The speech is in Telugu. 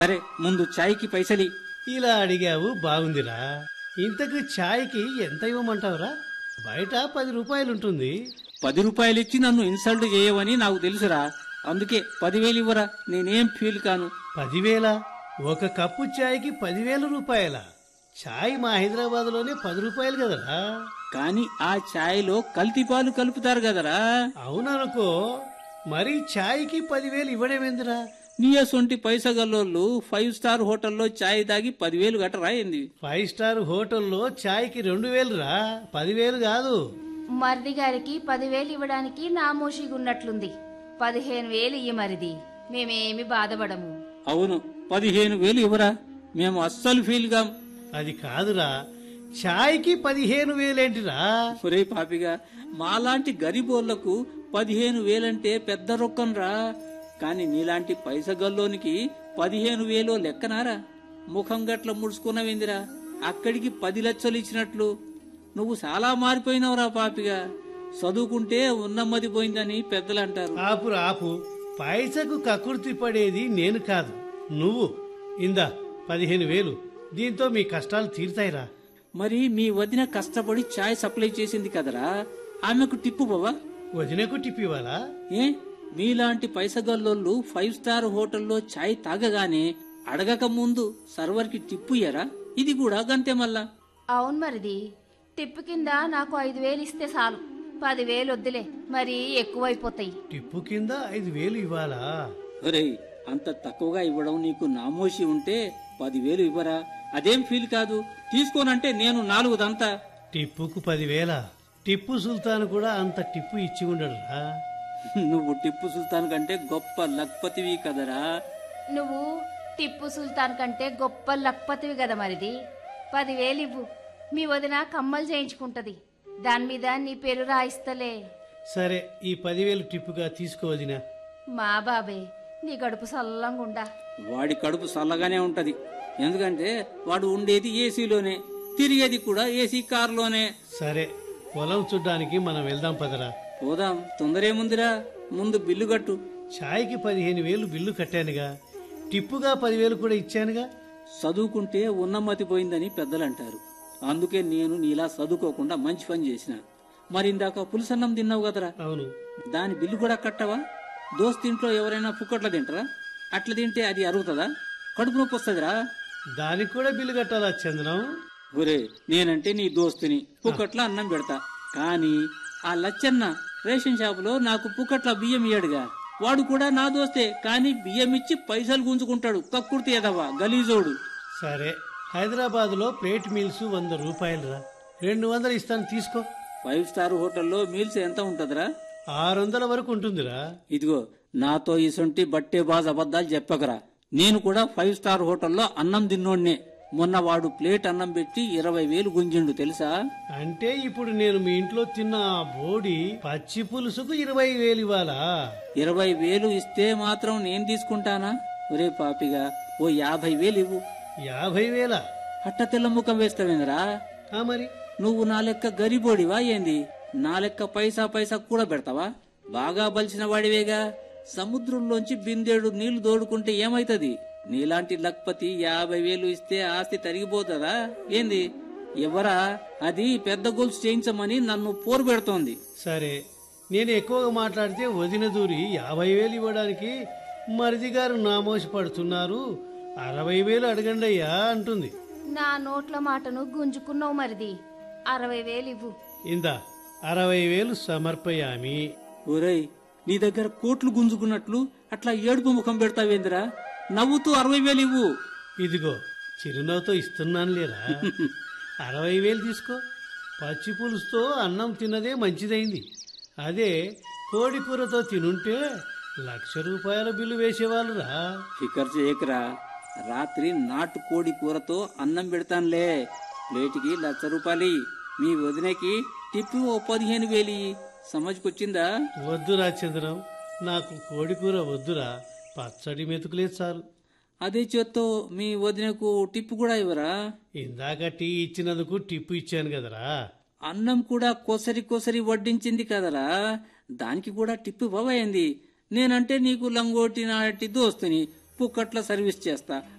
సరే ముందు చాయ్కి పైసలి ఇలా అడిగావు బాగుందిరా ఇంతకు ఛాయ్కి ఎంత ఇవ్వమంటావురా బయట పది రూపాయలుంటుంది పది రూపాయలు ఇచ్చి నన్ను ఇన్సల్ట్ చేయవని నాకు తెలుసురా అందుకే పదివేలు ఇవ్వరా నేనేం ఫీల్ కాను పదివేల ఒక కప్పు ఛాయ్కి పదివేల రూపాయల ఛాయ్ మా హైదరాబాద్లోనే పది రూపాయలు కదరా కానీ ఆ ఛాయ్లో కల్తీ పాలు కలుపుతారు కదరా అవుననుకో మరి ఛాయ్కి పదివేలు ఇవ్వడమేందిరా నీ అసొంటి పైసగల్లోళ్ళు ఫైవ్ స్టార్ హోటల్లో ఛాయ్ తాగి పదివేలు గట్టరాయింది ఫైవ్ స్టార్ హోటల్లో ఛాయ్కి రెండు వేలు రా పదివేలు కాదు మరిది గారికి పదివేలు ఇవ్వడానికి నామోషిగా ఉన్నట్లుంది పదిహేను వేలు ఇయ్య మరిది మేమేమి బాధపడము అవును పదిహేను వేలు ఇవ్వరా మేము అస్సలు ఫీల్ కాం అది కాదురా ఛాయ్కి పదిహేను వేలేంటిరా ఒరే పాపిగా మాలాంటి గరిబోళ్లకు పదిహేను వేలంటే పెద్ద రొక్కంరా కాని నీలాంటి పైసగల్లోనికి పదిహేను వేలో లెక్కనారా ముఖం గట్ల ముడుచుకున్నవిందిరా అక్కడికి పది లక్షలు ఇచ్చినట్లు నువ్వు చాలా మారిపోయినావురా పాపిగా చదువుకుంటే ఉన్నమ్మది పోయిందని పెద్దలు అంటారు ఆపు ఆపు పైసకు కకుర్తి పడేది నేను కాదు నువ్వు ఇందా పదిహేను వేలు దీంతో మీ కష్టాలు తీరుతాయిరా మరి మీ వదిన కష్టపడి ఛాయ్ సప్లై చేసింది కదరా ఆమెకు టిప్పు బావా వదినకు టిప్పివాలా ఏ మీలాంటి పైసగల్లోళ్ళు ఫైవ్ స్టార్ హోటల్లో ఛాయ్ తాగగానే అడగక ముందు సర్వర్కి టిప్పు ఇయ్యరా ఇది కూడా గంతే మళ్ళా అవును మరిది టిప్పు కింద నాకు ఐదు వేలు ఇస్తే చాలు పదివేలు వద్దులే మరి ఎక్కువైపోతాయి టిప్పు కింద ఐదు వేలు ఇవ్వాలా ఒరేయ్ అంత తక్కువగా ఇవ్వడం నీకు నామోషి ఉంటే పదివేలు ఇవ్వరా అదేం ఫీల్ కాదు తీసుకోనంటే నేను నాలుగుదంతా టిప్పుకు పదివేల టిప్పు సుల్తాన్ కూడా అంత టిప్పు ఇచ్చి ఉండడురా నువ్వు టిప్పు సుల్తాన్ కంటే గొప్ప లక్పతివి కదరా నువ్వు టిప్పు సుల్తాన్ కంటే గొప్ప లక్పతివి కదా మరిది పదివేలు ఇవ్వు మీ వదిన కమ్మలు చేయించుకుంటది దాని మీద నీ పేరు రాయిస్తలే సరే ఈ పదివేలు టిప్పుగా తీసుకోవదినా మా బాబే నీ గడుపు సల్లంగుండా వాడి కడుపు చల్లగానే ఉంటది ఎందుకంటే వాడు ఉండేది ఏసీలోనే తిరిగేది కూడా ఏసీ కారులోనే సరే పొలం చూడ్డానికి మనం వెళ్దాం పదరా పోదాం తొందరేముందిరా ముందు బిల్లు కట్టు ఛాయ్కి పదిహేను వేలు బిల్లు కట్టానుగా టిప్పుగా పదివేలు కూడా ఇచ్చానుగా చదువుకుంటే ఉన్నమతి పోయిందని పెద్దలు అంటారు అందుకే నేను నీలా చదువుకోకుండా మంచి పని చేసిన మరి ఇందాక పులుసన్నం తిన్నావు కదరా అవును దాని బిల్లు కూడా కట్టవా దోస్తింట్లో ఎవరైనా పుక్కట్ల తింటారా అట్లా తింటే అది అరుగుతుందా కడుపు నొప్పి వస్తుందిరా దానికి కూడా బిల్లు కట్టాలా చంద్రం ఒరే నేనంటే నీ దోస్తుని పుక్కట్ల అన్నం పెడతా కానీ ఆ లచ్చన్న రేషన్ షాపులో నాకు పుక్కట్ల బియ్యం ఇయ్యాడుగా వాడు కూడా నా దోస్తే కానీ బియ్యం ఇచ్చి పైసలు గుంజుకుంటాడు కక్కుర్తి ఎదవా గలీజోడు సరే హైదరాబాద్ లో ప్లేట్ మీల్స్ వంద రూపాయలురా రెండు వందలు ఇస్తాను తీసుకో ఫైవ్ స్టార్ హోటల్లో మీల్స్ ఎంత ఉంటదిరా ఆరు వందల వరకు ఉంటుందిరా ఇదిగో నాతో ఇసొంటి బట్టే బాజ్ అబద్ధాలు చెప్పకరా నేను కూడా ఫైవ్ స్టార్ హోటల్లో అన్నం తిన్నోడ్నే మొన్న వాడు ప్లేట్ అన్నం పెట్టి ఇరవై వేలు గుంజిండు తెలుసా అంటే ఇప్పుడు నేను మీ ఇంట్లో తిన్న ఆ బోడి పచ్చి పులుసుకు ఇరవై వేలు ఇవ్వాలా ఇరవై వేలు ఇస్తే మాత్రం నేను తీసుకుంటానా ఒరే పాపిగా ఓ యాభై వేలు ఇవ్వు యాభై వేల అట్ట తెల్ల ముఖం వేస్తావేంద్రా ఆ మరి నువ్వు నా లెక్క గరిబోడివా ఏంది నా లెక్క పైసా పైసా కూడా పెడతావా బాగా బలిసిన వాడివేగా సముద్రంలోంచి బిందెడు నీళ్లు దోడుకుంటే ఏమైతది నీలాంటి లక్పతి యాభై వేలు ఇస్తే ఆస్తి తరిగిపోతుందా ఏంది ఎవరా అది పెద్ద గొలుసు చేయించమని నన్ను పోరు పెడుతోంది సరే నేను ఎక్కువగా మాట్లాడితే వదిన దూరి యాభై వేలు ఇవ్వడానికి మరిది గారు నామోసి పడుతున్నారు అరవై వేలు అడగండి అయ్యా అంటుంది నా నోట్ల మాటను గుంజుకున్నావు మరిది అరవై వేలు ఇవ్వు ఇందా అరవై వేలు సమర్పయామి ఒరేయ్ నీ దగ్గర కోట్లు గుంజుకున్నట్లు అట్లా ఏడుపు ముఖం పెడతావేందిరా నవ్వుతూ అరవై వేలు ఇవ్వు ఇదిగో చిరునవ్వుతో ఇస్తున్నాను లేరా అరవై వేలు తీసుకో పచ్చి పులుసుతో అన్నం తిన్నదే మంచిదైంది అదే కోడి కూరతో తినుంటే లక్ష రూపాయల బిల్లు వేసేవాళ్ళురా ఫికర్ చేయకరా రాత్రి నాటు కోడి కూరతో అన్నం పెడతానులే ప్లేట్కి లక్ష రూపాయలు మీ వదినకి టిప్పు ఓ పదిహేను వేలి సమజ్కొచ్చిందా వద్దురా చంద్రం నాకు కోడి కూర వద్దురా పచ్చడి మెతుకులే చాలు అదే చేత్తో మీ వదినకు టిప్పు కూడా ఇవ్వరా ఇందాక టీ ఇచ్చినందుకు టిప్పు ఇచ్చాను కదరా అన్నం కూడా కొసరి కొసరి వడ్డించింది కదరా దానికి కూడా టిప్పు ఇవ్వబోయింది నేనంటే నీకు లంగోటి నాటి దోస్తుని ఉప్పు కట్ల సర్వీస్ చేస్తా